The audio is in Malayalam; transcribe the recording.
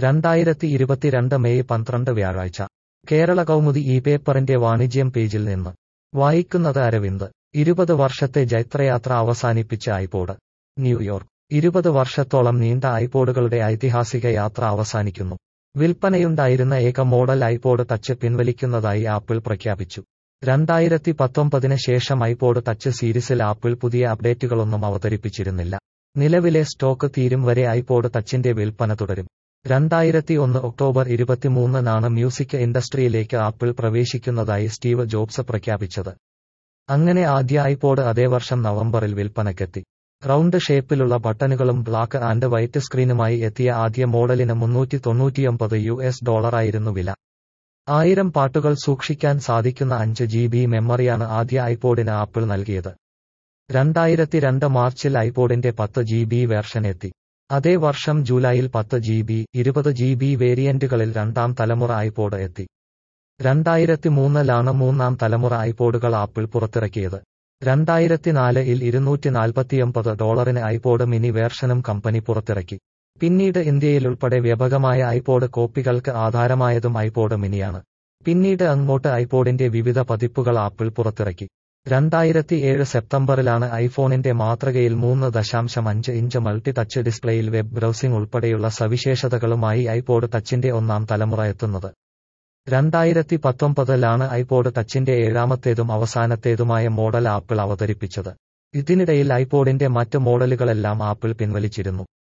രണ്ടായിരത്തി ഇരുപത്തിരണ്ട് മെയ് പന്ത്രണ്ട് വ്യാഴാഴ്ച കേരള കൗമുദി ഈ പേപ്പറിന്റെ വാണിജ്യം പേജിൽ നിന്ന് വായിക്കുന്നത് അരവിന്ദ് ഇരുപത് വർഷത്തെ ജൈത്രയാത്ര അവസാനിപ്പിച്ച ഐപോഡ് ന്യൂയോർക്ക് ഇരുപത് വർഷത്തോളം നീണ്ട ഐപോഡുകളുടെ ഐതിഹാസിക യാത്ര അവസാനിക്കുന്നു വിൽപ്പനയുണ്ടായിരുന്ന ഏക മോഡൽ ഐപോഡ് ടച്ച് പിൻവലിക്കുന്നതായി ആപ്പിൾ പ്രഖ്യാപിച്ചു രണ്ടായിരത്തി പത്തൊമ്പതിന് ശേഷം ഐപോഡ് ടച്ച് സീരീസിൽ ആപ്പിൾ പുതിയ അപ്ഡേറ്റുകളൊന്നും അവതരിപ്പിച്ചിരുന്നില്ല നിലവിലെ സ്റ്റോക്ക് തീരും വരെ ഐപോഡ് ടച്ചിന്റെ വിൽപ്പന തുടരും രണ്ടായിരത്തി ഒന്ന് ഒക്ടോബർ ഇരുപത്തിമൂന്നിനാണ് മ്യൂസിക് ഇൻഡസ്ട്രിയിലേക്ക് ആപ്പിൾ പ്രവേശിക്കുന്നതായി സ്റ്റീവ് ജോബ്സ് പ്രഖ്യാപിച്ചത് അങ്ങനെ ആദ്യ ഐപോഡ് അതേ വർഷം നവംബറിൽ വിൽപ്പനയ്ക്കെത്തി റൗണ്ട് ഷേപ്പിലുള്ള ബട്ടണുകളും ബ്ലാക്ക് ആൻഡ് വൈറ്റ് സ്ക്രീനുമായി എത്തിയ ആദ്യ മോഡലിന് മുന്നൂറ്റി തൊണ്ണൂറ്റിയൊമ്പത് യു എസ് ഡോളറായിരുന്നു വില ആയിരം പാട്ടുകൾ സൂക്ഷിക്കാൻ സാധിക്കുന്ന അഞ്ച് ജി ബി മെമ്മറിയാണ് ആദ്യ ഐപോഡിന് ആപ്പിൾ നൽകിയത് രണ്ടായിരത്തി രണ്ട് മാർച്ചിൽ ഐപോഡിന്റെ പത്ത് ജി ബി വേർഷൻ എത്തി അതേ വർഷം ജൂലൈയിൽ പത്ത് ജി ബി ഇരുപത് ജി ബി വേരിയന്റുകളിൽ രണ്ടാം തലമുറ ഐപോഡ് എത്തി രണ്ടായിരത്തി മൂന്നിലാണ് മൂന്നാം തലമുറ ഐപോഡുകൾ ആപ്പിൾ പുറത്തിറക്കിയത് രണ്ടായിരത്തി നാലിൽ ഇരുന്നൂറ്റി നാൽപ്പത്തിയൊമ്പത് ഡോളറിന് ഐപോഡ് മിനി വേർഷനും കമ്പനി പുറത്തിറക്കി പിന്നീട് ഇന്ത്യയിലുൾപ്പെടെ വ്യാപകമായ ഐപോഡ് കോപ്പികൾക്ക് ആധാരമായതും ഐപോഡ് മിനിയാണ് പിന്നീട് അങ്ങോട്ട് ഐപോഡിന്റെ വിവിധ പതിപ്പുകൾ ആപ്പിൾ പുറത്തിറക്കി രണ്ടായിരത്തി ഏഴ് സെപ്റ്റംബറിലാണ് ഐഫോണിന്റെ മാതൃകയിൽ മൂന്ന് ദശാംശം അഞ്ച് ഇഞ്ച് മൾട്ടി ടച്ച് ഡിസ്പ്ലേയിൽ വെബ് ബ്രൗസിംഗ് ഉൾപ്പെടെയുള്ള സവിശേഷതകളുമായി ഐപോഡ് ടച്ചിന്റെ ഒന്നാം തലമുറ എത്തുന്നത് രണ്ടായിരത്തി പത്തൊമ്പതിലാണ് ഐപോഡ് ടച്ചിന്റെ ഏഴാമത്തേതും അവസാനത്തേതുമായ മോഡൽ ആപ്പിൾ അവതരിപ്പിച്ചത് ഇതിനിടയിൽ ഐപോഡിന്റെ മറ്റ് മോഡലുകളെല്ലാം ആപ്പിൾ പിൻവലിച്ചിരുന്നു